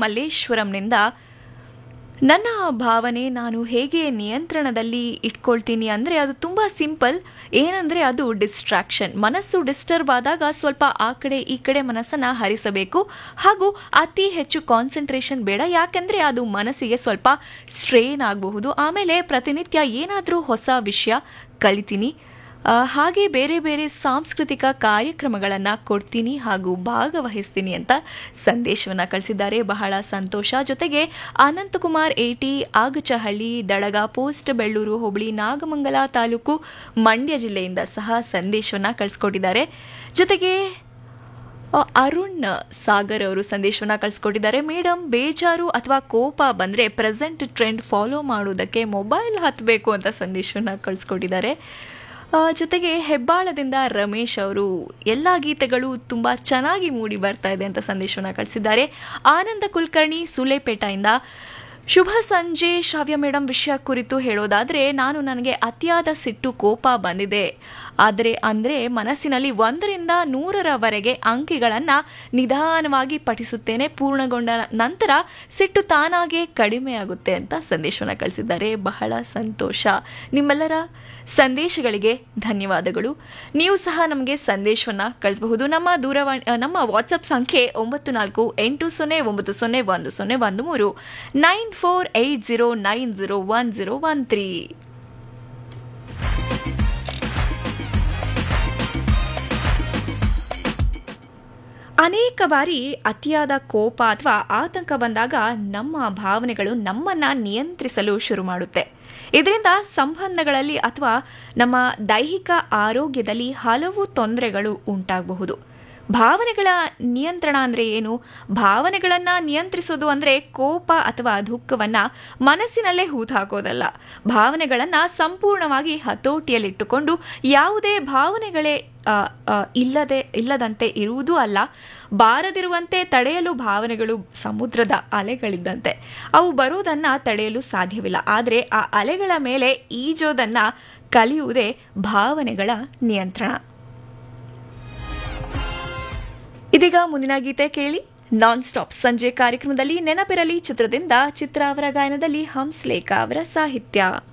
ಮಲ್ಲೇಶ್ವರಂನಿಂದ ನನ್ನ ಭಾವನೆ ನಾನು ಹೇಗೆ ನಿಯಂತ್ರಣದಲ್ಲಿ ಇಟ್ಕೊಳ್ತೀನಿ ಅಂದರೆ ಅದು ತುಂಬ ಸಿಂಪಲ್ ಏನಂದರೆ ಅದು ಡಿಸ್ಟ್ರಾಕ್ಷನ್ ಮನಸ್ಸು ಡಿಸ್ಟರ್ಬ್ ಆದಾಗ ಸ್ವಲ್ಪ ಆ ಕಡೆ ಈ ಕಡೆ ಮನಸ್ಸನ್ನು ಹರಿಸಬೇಕು ಹಾಗೂ ಅತಿ ಹೆಚ್ಚು ಕಾನ್ಸಂಟ್ರೇಷನ್ ಬೇಡ ಯಾಕೆಂದರೆ ಅದು ಮನಸ್ಸಿಗೆ ಸ್ವಲ್ಪ ಸ್ಟ್ರೇನ್ ಆಗಬಹುದು ಆಮೇಲೆ ಪ್ರತಿನಿತ್ಯ ಏನಾದರೂ ಹೊಸ ವಿಷಯ ಕಲಿತೀನಿ ಆ, ಹಾಗೆ ಬೇರೆ ಬೇರೆ ಸಾಂಸ್ಕೃತಿಕ ಕಾರ್ಯಕ್ರಮಗಳನ್ನು ಕೊಡ್ತೀನಿ ಹಾಗೂ ಭಾಗವಹಿಸ್ತೀನಿ ಅಂತ ಸಂದೇಶವನ್ನು ಕಳಿಸಿದ್ದಾರೆ ಬಹಳ ಸಂತೋಷ ಜೊತೆಗೆ ಅನಂತಕುಮಾರ್ ಏಟಿ ಆಗಚಹಳ್ಳಿ ದಡಗ ಪೋಸ್ಟ್ ಬೆಳ್ಳೂರು ಹೋಬಳಿ ನಾಗಮಂಗಲ ತಾಲೂಕು ಮಂಡ್ಯ ಜಿಲ್ಲೆಯಿಂದ ಸಹ ಸಂದೇಶವನ್ನು ಕಳಿಸ್ಕೊಟ್ಟಿದ್ದಾರೆ ಜೊತೆಗೆ ಆ, ಅರುಣ್ ಸಾಗರ್ ಅವರು ಸಂದೇಶವನ್ನ ಕಳಿಸ್ಕೊಟ್ಟಿದ್ದಾರೆ ಮೇಡಮ್ ಬೇಜಾರು ಅಥವಾ ಕೋಪ ಬಂದರೆ ಪ್ರೆಸೆಂಟ್ ಟ್ರೆಂಡ್ ಫಾಲೋ ಮಾಡೋದಕ್ಕೆ ಮೊಬೈಲ್ ಹತ್ತಬೇಕು ಅಂತ ಸಂದೇಶವನ್ನ ಕಳಿಸ್ಕೊಟ್ಟಿದ್ದಾರೆ ಆ, ಜೊತೆಗೆ ಹೆಬ್ಬಾಳದಿಂದ ರಮೇಶ್ ಅವರು ಎಲ್ಲ ಗೀತೆಗಳು ತುಂಬ ಚೆನ್ನಾಗಿ ಮೂಡಿ ಬರ್ತಾ ಇದೆ ಅಂತ ಸಂದೇಶವನ್ನ ಕಳಿಸಿದ್ದಾರೆ ಆನಂದ ಕುಲಕರ್ಣಿ ಸುಲೇಪೇಟೆಯಿಂದ ಶುಭ ಸಂಜೆ ಶ್ರಾವ್ಯ ಮೇಡಮ್ ವಿಷಯ ಕುರಿತು ಹೇಳೋದಾದ್ರೆ ನಾನು ನನಗೆ ಅತಿಯಾದ ಸಿಟ್ಟು ಕೋಪ ಬಂದಿದೆ ಆದರೆ ಅಂದರೆ ಮನಸ್ಸಿನಲ್ಲಿ ಒಂದರಿಂದ ನೂರರವರೆಗೆ ಅಂಕಿಗಳನ್ನು ನಿಧಾನವಾಗಿ ಪಠಿಸುತ್ತೇನೆ ಪೂರ್ಣಗೊಂಡ ನಂತರ ಸಿಟ್ಟು ತಾನಾಗೇ ಕಡಿಮೆಯಾಗುತ್ತೆ ಅಂತ ಸಂದೇಶವನ್ನು ಕಳಿಸಿದ್ದಾರೆ ಬಹಳ ಸಂತೋಷ ನಿಮ್ಮೆಲ್ಲರ ಸಂದೇಶಗಳಿಗೆ ಧನ್ಯವಾದಗಳು ನೀವು ಸಹ ನಮಗೆ ಸಂದೇಶವನ್ನು ಕಳಿಸಬಹುದು ನಮ್ಮ ದೂರವಾಣಿ ಅ, ನಮ್ಮ ವಾಟ್ಸಪ್ ಸಂಖ್ಯೆ ಒಂಬತ್ತು ನಾಲ್ಕು ಎಂಟು ಸೊನ್ನೆ ಒಂಬತ್ತು ಸೊನ್ನೆ ಒಂದು ಸೊನ್ನೆ ಒಂದು ಮೂರು nine four eight zero nine zero one zero one three ಅನೇಕ ಬಾರಿ ಅತಿಯಾದ ಕೋಪ ಅಥವಾ ಆತಂಕ ಬಂದಾಗ ನಮ್ಮ ಭಾವನೆಗಳು ನಮ್ಮನ್ನ ನಿಯಂತ್ರಿಸಲು ಶುರು ಮಾಡುತ್ತೆ ಇದರಿಂದ ಸಂಬಂಧಗಳಲ್ಲಿ ಅಥವಾ ನಮ್ಮ ದೈಹಿಕ ಆರೋಗ್ಯದಲ್ಲಿ ಹಲವು ತೊಂದರೆಗಳು ಉಂಟಾಗಬಹುದು ಭಾವನೆಗಳ ನಿಯಂತ್ರಣ ಅಂದ್ರೆ ಏನು ಭಾವನೆಗಳನ್ನ ನಿಯಂತ್ರಿಸೋದು ಅಂದ್ರೆ ಕೋಪ ಅಥವಾ ದುಃಖವನ್ನ ಮನಸ್ಸಿನಲ್ಲೇ ಹೂತಾಕೋದಲ್ಲ ಭಾವನೆಗಳನ್ನ ಸಂಪೂರ್ಣವಾಗಿ ಹತೋಟಿಯಲ್ಲಿಟ್ಟುಕೊಂಡು ಯಾವುದೇ ಭಾವನೆಗಳೇ ಆ, ಆ, ಇಲ್ಲದೆ ಇಲ್ಲದಂತೆ ಇರುವುದೂ ಅಲ್ಲ ಬಾರದಿರುವಂತೆ ತಡೆಯಲು ಭಾವನೆಗಳು ಸಮುದ್ರದ ಅಲೆಗಳಿದ್ದಂತೆ ಅವು ಬರುವುದನ್ನ ತಡೆಯಲು ಸಾಧ್ಯವಿಲ್ಲ ಆದರೆ ಆ ಅಲೆಗಳ ಮೇಲೆ ಈಜೋದನ್ನ ಕಲಿಯುವುದೇ ಭಾವನೆಗಳ ನಿಯಂತ್ರಣ ಇದೀಗ ಮುಂದಿನ ಗೀತೆ ಕೇಳಿ ನಾನ್ ಸ್ಟಾಪ್ ಸಂಜೆ ಕಾರ್ಯಕ್ರಮದಲ್ಲಿ ನೆನಪಿರಲಿ ಚಿತ್ರದಿಂದ ಚಿತ್ರ ಅವರ ಗಾಯನದಲ್ಲಿ ಹಂಸ್ಲೇಖ ಅವರ ಸಾಹಿತ್ಯ